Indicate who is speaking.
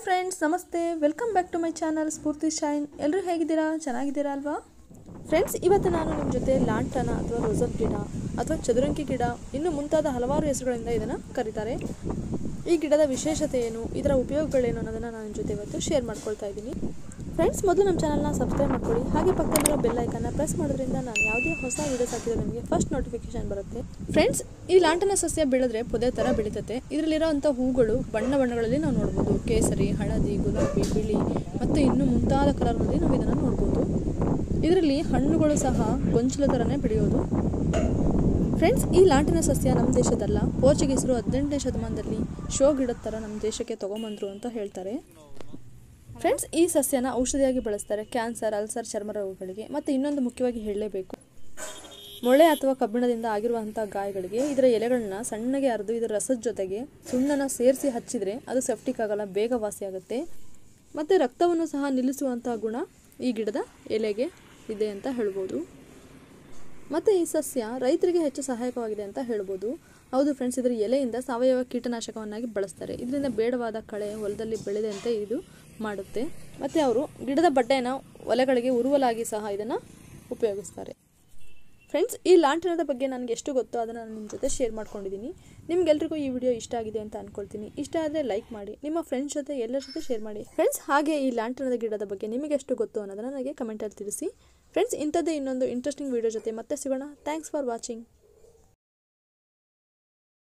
Speaker 1: friends ನಮಸ್ತೆ welcome back to my channel Spoorthi shine ಎಲ್ಲರೂ ಹೇಗಿದ್ದೀರಾ ಚೆನ್ನಾಗಿದ್ದೀರಾ ಅಲ್ವಾ ಫ್ರೆಂಡ್ಸ್ ಇವತ್ತು ನಾನು ನಿಮ್ಮ ಜೊತೆ ಲಾಂಟನ ಅಥವಾ ರೋಸಪ್ ಗಿಡ ಅಥವಾ ಚದುರಂಗಿ ಗಿಡ ಇನ್ನು ಮುಂತಾದ ಹಲವಾರು ಹೆಸರುಗಳಿಂದ ಇದನ್ನು ಕರೀತಾರೆ ಈ ಗಿಡದ ವಿಶೇಷತೆ ಏನು ಇದರ ಉಪಯೋಗಗಳೇನು ಅನ್ನೋದನ್ನು ನಾನು ನಿಮ್ಮ ಜೊತೆ ಇವತ್ತು ಶೇರ್ ಮಾಡ್ಕೊಳ್ತಾ ಇದ್ದೀನಿ ಫ್ರೆಂಡ್ಸ್ ಮೊದಲು ನಮ್ಮ ಚಾನಲ್ನ ಸಬ್ಸ್ಕ್ರೈಬ್ ಮಾಡ್ಕೊಳ್ಳಿ ಹಾಗೆ ಪಕ್ಕದಲ್ಲಿರೋ ಬೆಲ್ ಐಕನ್ನ ಪ್ರೆಸ್ ಮಾಡೋದ್ರಿಂದ ನಾನು ಯಾವುದೇ ಹೊಸ ವೀಡಿಯೋಸ್ ಹಾಕಿದ್ರೆ ನಿಮಗೆ ಫಸ್ಟ್ ನೋಟಿಫಿಕೇಶನ್ ಬರುತ್ತೆ ಫ್ರೆಂಡ್ಸ್ ಈ ಲಾಂಟನ ಸಸ್ಯ ಬೆಳೆದ್ರೆ ಪೊದೆ ಥರ ಬೆಳೀತತೆ ಇದರಲ್ಲಿರೋವಂಥ ಹೂಗಳು ಬಣ್ಣ ಬಣ್ಣಗಳಲ್ಲಿ ನಾವು ನೋಡ್ಬೋದು ಕೇಸರಿ ಹಳದಿ ಗುಲಾಬಿ ಬಿಳಿ ಮತ್ತು ಇನ್ನು ಮುಂತಾದ ಕಲರ್ನಲ್ಲಿ ನಾವು ಇದನ್ನು ನೋಡ್ಬೋದು ಇದರಲ್ಲಿ ಹಣ್ಣುಗಳು ಸಹ ಗೊಂಚಲ ಥರನೇ ಬೆಳೆಯೋದು ಫ್ರೆಂಡ್ಸ್ ಈ ಲಾಂಟಿನ ಸಸ್ಯ ನಮ್ಮ ದೇಶದಲ್ಲ ಪೋರ್ಚುಗೀಸರು ಹದಿನೆಂಟನೇ ಶತಮಾನದಲ್ಲಿ ಶೋ ಗಿಡದ ಥರ ನಮ್ಮ ದೇಶಕ್ಕೆ ತೊಗೊಂಬಂದರು ಅಂತ ಹೇಳ್ತಾರೆ ಫ್ರೆಂಡ್ಸ್ ಈ ಸಸ್ಯನ ಔಷಧಿಯಾಗಿ ಬಳಸ್ತಾರೆ ಕ್ಯಾನ್ಸರ್ ಅಲ್ಸರ್ ಚರ್ಮ ರೋಗಗಳಿಗೆ ಮತ್ತು ಇನ್ನೊಂದು ಮುಖ್ಯವಾಗಿ ಹೇಳಲೇಬೇಕು ಮೊಳೆ ಅಥವಾ ಕಬ್ಬಿಣದಿಂದ ಆಗಿರುವಂಥ ಗಾಯಗಳಿಗೆ ಇದರ ಎಲೆಗಳನ್ನ ಸಣ್ಣಗೆ ಅರೆದು ಇದರ ರಸದ ಜೊತೆಗೆ ಸುಣ್ಣನ ಸೇರಿಸಿ ಹಚ್ಚಿದರೆ ಅದು ಸೆಫ್ಟಿಕ್ ಆಗಲ್ಲ ಬೇಗ ವಾಸಿಯಾಗುತ್ತೆ ಮತ್ತು ರಕ್ತವನ್ನು ಸಹ ನಿಲ್ಲಿಸುವಂಥ ಗುಣ ಈ ಗಿಡದ ಎಲೆಗೆ ಇದೆ ಅಂತ ಹೇಳ್ಬೋದು ಮತ್ತು ಈ ಸಸ್ಯ ರೈತರಿಗೆ ಹೆಚ್ಚು ಸಹಾಯಕವಾಗಿದೆ ಅಂತ ಹೇಳ್ಬೋದು ಹೌದು ಫ್ರೆಂಡ್ಸ್ ಇದರ ಎಲೆಯಿಂದ ಸಾವಯವ ಕೀಟನಾಶಕವನ್ನಾಗಿ ಬಳಸ್ತಾರೆ ಇದರಿಂದ ಬೇಡವಾದ ಕಳೆ ಹೊಲದಲ್ಲಿ ಬೆಳೆದಂತೆ ಇದು ಮಾಡುತ್ತೆ ಮತ್ತು ಅವರು ಗಿಡದ ಬಡ್ಡೆನ ಒಲೆಗಳಿಗೆ ಉರುವಲಾಗಿ ಸಹ ಇದನ್ನು ಉಪಯೋಗಿಸ್ತಾರೆ ಫ್ರೆಂಡ್ಸ್ ಈ ಲಾಂಛನದ ಬಗ್ಗೆ ನನಗೆ ಎಷ್ಟು ಗೊತ್ತೋ ಅದನ್ನು ನಾನು ನಿಮ್ಮ ಜೊತೆ ಶೇರ್ ಮಾಡ್ಕೊಂಡಿದ್ದೀನಿ ನಿಮ್ಗೆಲ್ರಿಗೂ ಈ ವಿಡಿಯೋ ಇಷ್ಟ ಆಗಿದೆ ಅಂತ ಅನ್ಕೊಳ್ತೀನಿ ಇಷ್ಟ ಆದರೆ ಲೈಕ್ ಮಾಡಿ ನಿಮ್ಮ ಫ್ರೆಂಡ್ಸ್ ಜೊತೆ ಎಲ್ಲರ ಜೊತೆ ಶೇರ್ ಮಾಡಿ ಫ್ರೆಂಡ್ಸ್ ಹಾಗೆ ಈ ಲಾಂಛನದ ಗಿಡದ ಬಗ್ಗೆ ನಿಮಗೆ ಎಷ್ಟು ಗೊತ್ತು ಅನ್ನೋದನ್ನು ನನಗೆ ಕಮೆಂಟಲ್ಲಿ ತಿಳಿಸಿ ಫ್ರೆಂಡ್ಸ್ ಇಂಥದ್ದೇ ಇನ್ನೊಂದು ಇಂಟ್ರೆಸ್ಟಿಂಗ್ ವಿಡಿಯೋ ಜೊತೆ ಮತ್ತೆ ಸಿಗೋಣ ಥ್ಯಾಂಕ್ಸ್ ಫಾರ್ ವಾಚಿಂಗ್